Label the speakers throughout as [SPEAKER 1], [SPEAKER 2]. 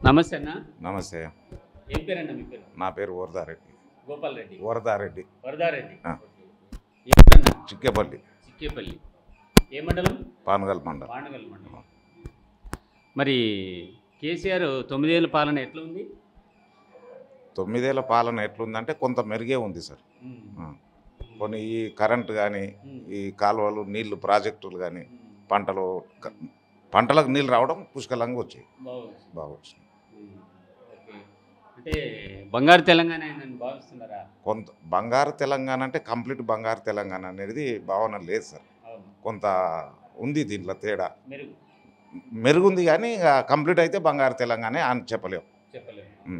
[SPEAKER 1] నమస్తే అన్న
[SPEAKER 2] నమస్తే
[SPEAKER 1] ఏం పేరన్న మీ పేరు
[SPEAKER 2] నా పేరు వరదారెడ్డి
[SPEAKER 1] గోపాల్ రెడ్డి
[SPEAKER 2] వరదారెడ్డి
[SPEAKER 1] వరదారెడ్డి
[SPEAKER 2] ఆ.
[SPEAKER 1] ఎప్పుడన్నా
[SPEAKER 2] చిక్కేపల్లి
[SPEAKER 1] చిక్కేపల్లి ఏ మండలం
[SPEAKER 2] పానగల్ మండలం
[SPEAKER 1] వాణగల్ మండలం మరి కేసీఆర్ తొమ్మిదేళ్ళ పాలన ఎట్లా ఉంది
[SPEAKER 2] తొమ్మిదేళ్ల పాలన ఎట్లుందంటే కొంత మెరుగే ఉంది సార్ ఆ. కొన్ని ఈ కరెంట్ కానీ ఈ కాలువలు నీళ్లు ప్రాజెక్టులు కానీ పంటలు క- పంటలకు నీళ్ళు రావడం పుష్కలంగా వచ్చాయి
[SPEAKER 1] బాగుంది
[SPEAKER 2] బాగా వచ్చినాయి
[SPEAKER 1] ఓకే అంటే బంగారు తెలంగాణ అయిందని భావిస్తున్నారా
[SPEAKER 2] కొంత బంగారు తెలంగాణ అంటే కంప్లీట్ బంగారు తెలంగాణ అనేది భావన లేదు సార్
[SPEAKER 1] అవును
[SPEAKER 2] కొంత ఉంది దీంట్లో తేడా
[SPEAKER 1] మెరుగు
[SPEAKER 2] మెరుగుంది కానీ ఇక కంప్లీట్ అయితే బంగారు తెలంగాణ అని చెప్పలేము
[SPEAKER 1] చెప్పలేము
[SPEAKER 2] ఉమ్.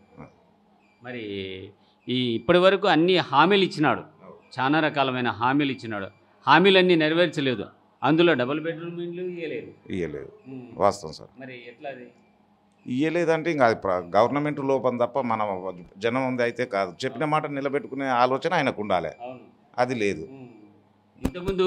[SPEAKER 1] మరి ఈ ఇప్పటి వరకు అన్ని హామీలు ఇచ్చినాడు చాలా రకాలమైన హామీలు ఇచ్చినాడు హామీలన్నీ నెరవేర్చలేదు అందులో డబుల్ బెడ్రూమ్ ఇండ్లు ఇవ్వలేదు
[SPEAKER 2] ఇయ్యలేదు వాస్తవం సార్
[SPEAKER 1] మరి ఎట్లా అది
[SPEAKER 2] ఇయ్యలేదంటే ఇంకా అది ప్ర- గవర్నమెంట్ లోపం తప్ప మన జనం ఉంది అయితే కాదు చెప్పిన మాట నిలబెట్టుకునే ఆలోచన ఆయనకు ఉండాలి
[SPEAKER 1] అవును
[SPEAKER 2] అది లేదు
[SPEAKER 1] ఉమ్. ఇంతకుముందు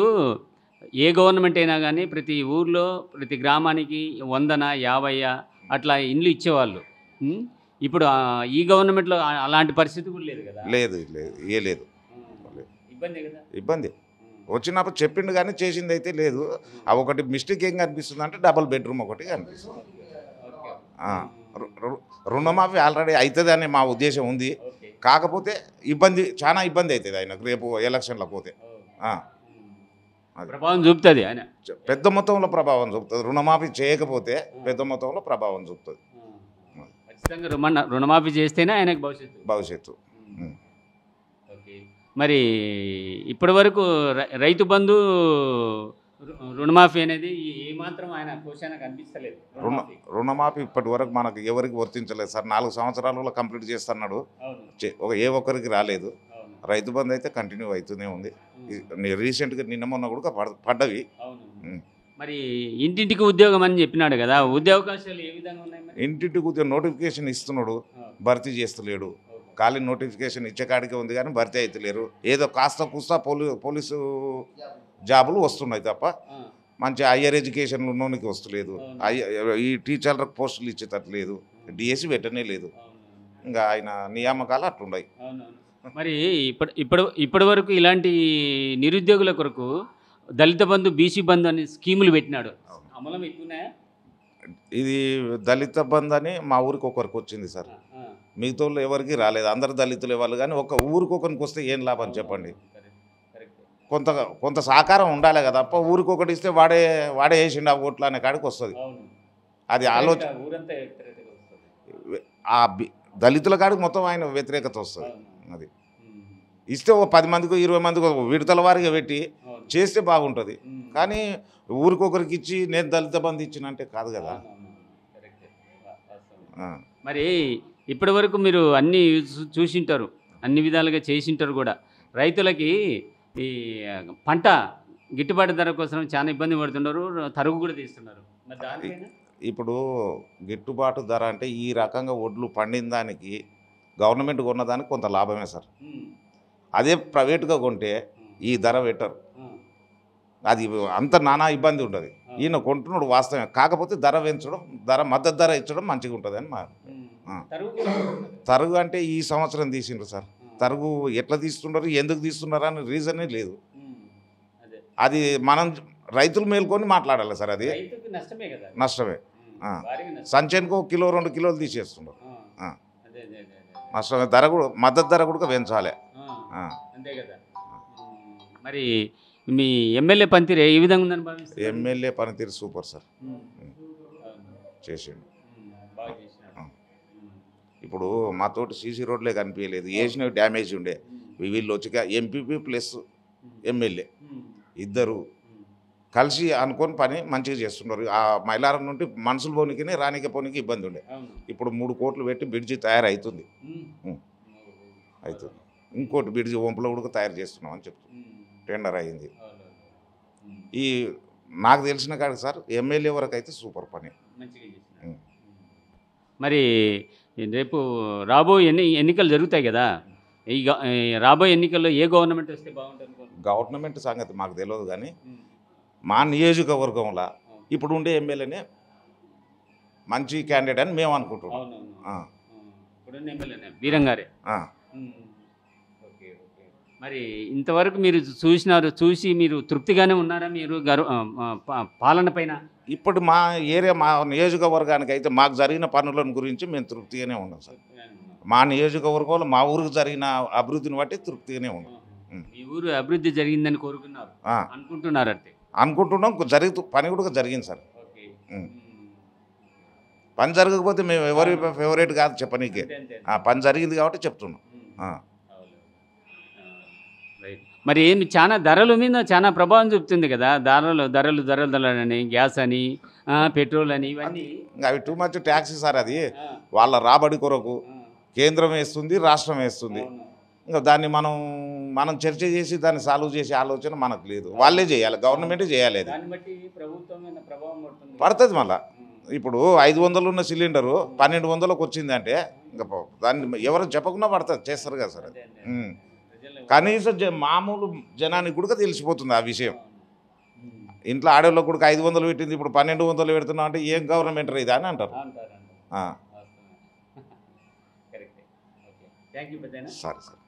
[SPEAKER 1] ఏ గవర్నమెంట్ అయినా కానీ ప్రతి ఊర్లో ప్రతి గ్రామానికి వందన యాభయ్య అట్లా ఇండ్లు ఇచ్చేవాళ్ళు ఉమ్. ఇప్పుడు ఆ, ఈ గవర్నమెంట్లో ఆ- అలాంటి పరిస్థితి కూడా లేదు కదా
[SPEAKER 2] లేదు లేదు ఇయ్యలేదు
[SPEAKER 1] ఉమ్.
[SPEAKER 2] లేదు.
[SPEAKER 1] ఇబ్బంది కదా
[SPEAKER 2] ఇబ్బంది
[SPEAKER 1] ఉమ్.
[SPEAKER 2] వచ్చినప్పుడు చెప్పిండు కానీ చేసింది అయితే లేదు ఆ ఒకటి మిస్టేక్ ఏం కనిపిస్తుంది అంటే డబుల్ బెడ్రూమ్ ఒకటి కనిపిస్తుంది
[SPEAKER 1] ఓకే.
[SPEAKER 2] ఆ, రు- రు- రుణమాఫీ ఆల్రెడీ అవుతుంది అని మా ఉద్దేశం ఉంది
[SPEAKER 1] ఓకే
[SPEAKER 2] కాకపోతే ఇబ్బంది చాలా ఇబ్బంది అవుతుంది ఆయనకు రేపు ఎలక్షన్లో పోతే
[SPEAKER 1] ఓ.
[SPEAKER 2] ఆ,
[SPEAKER 1] ఉమ్.
[SPEAKER 2] అది.
[SPEAKER 1] ప్రభావం చూపుతుంది ఆయన
[SPEAKER 2] చ- పెద్ద మొత్తంలో ప్రభావం చూపుతుంది రుణమాఫీ చేయకపోతే పెద్ద మొత్తంలో ప్రభావం చూపుతుంది
[SPEAKER 1] ఉమ్. ఖచ్చితంగా రుణ రుణమాఫీ చేస్తేనే ఆయనకు భవిష్యత్తు
[SPEAKER 2] భవిష్యత్తు
[SPEAKER 1] ఉమ్.
[SPEAKER 2] ఉమ్.
[SPEAKER 1] ఓకే మరి ఇప్పటి వరకు రై- రైతు బంధు రు- రుణమాఫీ అనేది ఏమాత్రం ఆయన కోశాన కనిపిస్తలేదు
[SPEAKER 2] రుణ
[SPEAKER 1] రుణమాఫీ.
[SPEAKER 2] రుణమాఫీ ఇప్పటి వరకు మనకు ఎవరికి వర్తించలేదు సార్ నాలుగు సంవత్సరాలలో కంప్లీట్ చేస్తున్నాడు
[SPEAKER 1] అవును
[SPEAKER 2] చే- ఒక ఏ ఒక్కరికి రాలేదు
[SPEAKER 1] అవును
[SPEAKER 2] రైతు బంధు అయితే కంటిన్యూ అవుతూనే ఉంది
[SPEAKER 1] ఉమ్.
[SPEAKER 2] ఈ- రీసెంట్గా నిన్న మొన్న కూడా పడ- పడ్డవి
[SPEAKER 1] అవును
[SPEAKER 2] ఉమ్.
[SPEAKER 1] మరి ఇంటింటికి ఉద్యోగం అని చెప్పినాడు కదా ఉద్యోగావకాశాలు ఏ విధంగా ఉన్నాయి మరి
[SPEAKER 2] ఇంటింటికి ఉద్యోగం నోటిఫికేషన్ ఇస్తున్నాడు
[SPEAKER 1] ఆ,
[SPEAKER 2] భర్తీ చేస్తలేడు
[SPEAKER 1] ఓకే.
[SPEAKER 2] ఖాళీ నోటిఫికేషన్ ఇచ్చే కాడికే ఉంది కానీ భర్తీ అవుతలేరు ఏదో కాస్త కూస్త పోలీ పోలీసు జాబులు వస్తున్నాయి తప్ప
[SPEAKER 1] ఆ,
[SPEAKER 2] మంచి హయ్యర్ ఎడ్యుకేషన్ ఉన్నోనికి వస్తలేదు
[SPEAKER 1] అవును.
[SPEAKER 2] హయ్య- ఈ టీచర్లకు పోస్టులు ఇచ్చేటట్టు లేదు డిఎస్సి పెట్టనే లేదు
[SPEAKER 1] అవును
[SPEAKER 2] ఇంకా ఆయన నియామకాలు అట్లున్నాయి
[SPEAKER 1] అవునవును మరి ఇప్పటి ఇప్పటి ఇప్పటి వరకు ఇలాంటి నిరుద్యోగుల కొరకు దళిత బంధు బీసీ బంధు అనే స్కీములు పెట్టినాడు
[SPEAKER 2] అవును.
[SPEAKER 1] అమలం ఎక్కువనాయా
[SPEAKER 2] ఇది దళిత బంధు అని మా ఊరికి ఒకరికి వచ్చింది సార్ మిగతా వాళ్ళు ఎవరికి రాలేదు అందరు దళితులు ఇవ్వాలి కానీ ఒక ఊరికి ఒకరికి వస్తే ఏం లాభం చెప్పండి కొంత కొంత సహకారం ఉండాలి కదా తప్ప ఊరికి ఒకటి ఇస్తే వాడే వాడే వేసిండు ఆ ఓట్లు అనే కాడికి వస్తుంది
[SPEAKER 1] అవును
[SPEAKER 2] అది ఆలోచన
[SPEAKER 1] ఊరంతా వ్యతిరేకత వస్తుంది
[SPEAKER 2] ఆ బి- దళితుల కాడికి మొత్తం ఆయన వ్యతిరేకత వస్తుంది
[SPEAKER 1] అవును.
[SPEAKER 2] అది
[SPEAKER 1] ఉమ్.
[SPEAKER 2] ఇస్తే ఓ పది మందికి ఇరవై మందికి ఒక విడతల వారిగా పెట్టి
[SPEAKER 1] అవును.
[SPEAKER 2] చేస్తే బాగుంటుంది
[SPEAKER 1] ఉమ్.
[SPEAKER 2] కానీ ఊరికొకరికి ఇచ్చి నేను దళిత బంధు ఇచ్చిన అంటే కాదు కదా
[SPEAKER 1] అవునవును. కరెక్టే. వా- వాస్తవం.
[SPEAKER 2] ఆ.
[SPEAKER 1] మరి ఇప్పటి వరకు మీరు అన్ని చూ- చూసింటారు అన్ని విధాలుగా చేసింటారు కూడా రైతులకి ఈ పంట గిట్టుబాటు ధర కోసం చాలా ఇబ్బంది పడుతున్నారు తరుగు కూడా తీస్తున్నారు మరి దానిపైన
[SPEAKER 2] ఇప్పుడు గిట్టుబాటు ధర అంటే ఈ రకంగా ఒడ్లు పండిన దానికి గవర్నమెంట్ కొన్నదానికి కొంత లాభమే సార్
[SPEAKER 1] ఉమ్.
[SPEAKER 2] అదే ప్రైవేట్గా కొంటే ఈ ధర పెట్టరు
[SPEAKER 1] ఆ.
[SPEAKER 2] అది అంత నానా ఇబ్బంది ఉంటుంది ఈయన కొంటున్నాడు వాస్తవమే కాకపోతే ధర పెంచడం ధర మద్దతు ధర ఇచ్చడం మంచిగా ఉంటుంది అని మా
[SPEAKER 1] ఉమ్.
[SPEAKER 2] ఆ.
[SPEAKER 1] తరుగు కూడా ఉంటుంది.
[SPEAKER 2] తరుగు అంటే ఈ సంవత్సరం తీసిండ్రు సార్ తరుగు ఎట్లా తీస్తున్నారు ఎందుకు తీస్తున్నారు అని రీజనే లేదు
[SPEAKER 1] ఉమ్. అదే
[SPEAKER 2] అది మనం రైతులు మేల్కొని మాట్లాడాలి సార్ అది
[SPEAKER 1] రైతుకు నష్టమే కదా
[SPEAKER 2] నష్టమే
[SPEAKER 1] ఉమ్.
[SPEAKER 2] ఆ.
[SPEAKER 1] భారీగా నష్టం
[SPEAKER 2] సంచయనకు ఒక కిలో రెండు కిలోలు తీసేస్తున్నారు
[SPEAKER 1] ఆ.
[SPEAKER 2] ఆ.
[SPEAKER 1] అదే అదే అదే అదే.
[SPEAKER 2] నష్టమే ధర కూడా మద్దతు ధర కూడా పెంచాలి
[SPEAKER 1] ఆ.
[SPEAKER 2] ఆ.
[SPEAKER 1] అంతే కదా ఉమ్. మరి మీ ఎమ్మెల్యే పనితీరు ఏ విధంగా ఉందని భావిస్తారు
[SPEAKER 2] ఎమ్మెల్యే పనితీరు సూపర్ సార్
[SPEAKER 1] ఉమ్.
[SPEAKER 2] ఉమ్.
[SPEAKER 1] అవును.
[SPEAKER 2] చేసిండు
[SPEAKER 1] ఉమ్. బాగా చేసినాడు
[SPEAKER 2] ఆ.
[SPEAKER 1] ఉమ్.
[SPEAKER 2] ఇప్పుడు మా తోటి సీసీ రోడ్లే కనిపించలేదు వేసిన డ్యామేజ్ ఉండే
[SPEAKER 1] ఉమ్.
[SPEAKER 2] వీళ్ళు వచ్చి ఎంపీపీ ప్లస్ ఎమ్మెల్యే
[SPEAKER 1] ఉమ్.
[SPEAKER 2] ఇద్దరు
[SPEAKER 1] ఉమ్.
[SPEAKER 2] కలిసి అనుకొని పని మంచిగా చేస్తున్నారు ఆ మైలారం నుండి మనుషులు పోనీకి రానిక పోనీకి ఇబ్బంది ఉండే
[SPEAKER 1] అవును
[SPEAKER 2] ఇప్పుడు మూడు కోట్లు పెట్టి బ్రిడ్జి తయారవుతుంది
[SPEAKER 1] ఉమ్.
[SPEAKER 2] ఉమ్. అవుతుంది ఇంకోటి బ్రిడ్జి వంపులో కూడా తయారు చేస్తున్నాం అని చెప్తున్నాం
[SPEAKER 1] ఉమ్.
[SPEAKER 2] టెండర్ అయింది
[SPEAKER 1] అవును. ఉమ్.
[SPEAKER 2] ఈ నాకు తెలిసిన కాడికి సార్ ఎమ్మెల్యే వరకు అయితే సూపర్ పని
[SPEAKER 1] మంచిగా చేసినాడు
[SPEAKER 2] ఉమ్.
[SPEAKER 1] మరి రేపు రాబోయే ఎన్ని ఎన్నికలు జరుగుతాయి కదా ఈ గ- ఈ రాబోయే ఎన్నికల్లో ఏ గవర్నమెంట్ వస్తే బాగుంటుంది అనుకుంటున్నారు?
[SPEAKER 2] గవర్నమెంట్ సంగతి మాకు తెలియదు కానీ
[SPEAKER 1] ఉమ్.
[SPEAKER 2] మా నియోజకవర్గంలో ఇప్పుడు ఉండే ఎమ్మెల్యేనే మంచి క్యాండిడేట్ అని మేము అనుకుంటున్నాం
[SPEAKER 1] అవునవును
[SPEAKER 2] ఆ,
[SPEAKER 1] ఇప్పుడున్న ఎమ్మెల్యేనే బీరంగారే
[SPEAKER 2] ఆ.
[SPEAKER 1] ఓకే ఓకే మరి ఇంతవరకు మీరు చూసినారు చూసి మీరు తృప్తిగానే ఉన్నారా మీరు గరు ఆ, ఆ, పా- పాలన పైన
[SPEAKER 2] ఇప్పుడు మా ఏరియా మా నియోజకవర్గానికి అయితే మాకు జరిగిన పనుల గురించి మేము తృప్తిగానే ఉన్నాం సార్ మా నియోజకవర్గంలో మా ఊరికి జరిగిన అభివృద్ధిని బట్టి తృప్తిగానే ఉన్నాం ఉం.
[SPEAKER 1] మీ ఊరు అభివృద్ధి జరిగిందని కోరుకున్నారు
[SPEAKER 2] ఆ,
[SPEAKER 1] అనుకుంటున్నారు అంటే
[SPEAKER 2] అనుకుంటున్నాం జరుగుతూ పని కూడా జరిగింది సార్
[SPEAKER 1] ఓకే
[SPEAKER 2] ఉం. పని జరగకపోతే మేము ఎవరి ఫేవరెట్ కాదు చెప్పనీకే ఆ, పని జరిగింది కాబట్టి చెప్తున్నాం ఆ.
[SPEAKER 1] రైట్ మరి ఏంది చాలా ధరల మీద చాలా ప్రభావం చూపుతుంది కదా ధరలు ధరలు ధరలు ధరలు అని గ్యాస్ అని ఆ, పెట్రోల్ అని ఇవన్నీ
[SPEAKER 2] ఇంకా అవి టూ మచ్ ట్యాక్స్ సార్ అది
[SPEAKER 1] ఆ,
[SPEAKER 2] వాళ్ళ రాబడి కొరకు
[SPEAKER 1] ఆ,
[SPEAKER 2] కేంద్రం వేస్తుంది రాష్ట్రం వేస్తుంది
[SPEAKER 1] అవును.
[SPEAKER 2] ఇంకా దాన్ని మనం మనం చర్చ చేసి దాన్ని సాల్వ్ చేసే ఆలోచన మనకు లేదు వాళ్ళే చేయాలి గవర్నమెంటే చేయాలి అది
[SPEAKER 1] దాన్ని బట్టి ప్రభుత్వం మీద ప్రభావం పడుతుంది
[SPEAKER 2] పడుతుంది మళ్ళా
[SPEAKER 1] ఉం.
[SPEAKER 2] ఇప్పుడు ఐదు వందలు ఉన్న సిలిండరు పన్నెండు వందలకు వచ్చిందంటే ఇంకా పో- దాన్ని ఎవరు చెప్పకుండా పడుతుంది చేస్తారు కదా సార్ అది
[SPEAKER 1] అదే, అదే.
[SPEAKER 2] ఉం.
[SPEAKER 1] ప్రజలు-
[SPEAKER 2] కనీసం జ- మామూలు జనానికి కూడా తెలిసిపోతుంది ఆ విషయం
[SPEAKER 1] ఉం.
[SPEAKER 2] ఇంట్లో ఆడవాళ్ళకు కూడా ఐదు వందలు పెట్టింది ఇప్పుడు పన్నెండు వందలు పెడుతున్నాం అంటే ఏం గవర్నమెంట్ ఇది అని అంటారు
[SPEAKER 1] అంటారు అంటారు
[SPEAKER 2] ఆ,
[SPEAKER 1] వాస్తవమే. కరెక్టే ఓకే థ్యాంక్ యూ పెద్దయినా
[SPEAKER 2] సరే సార్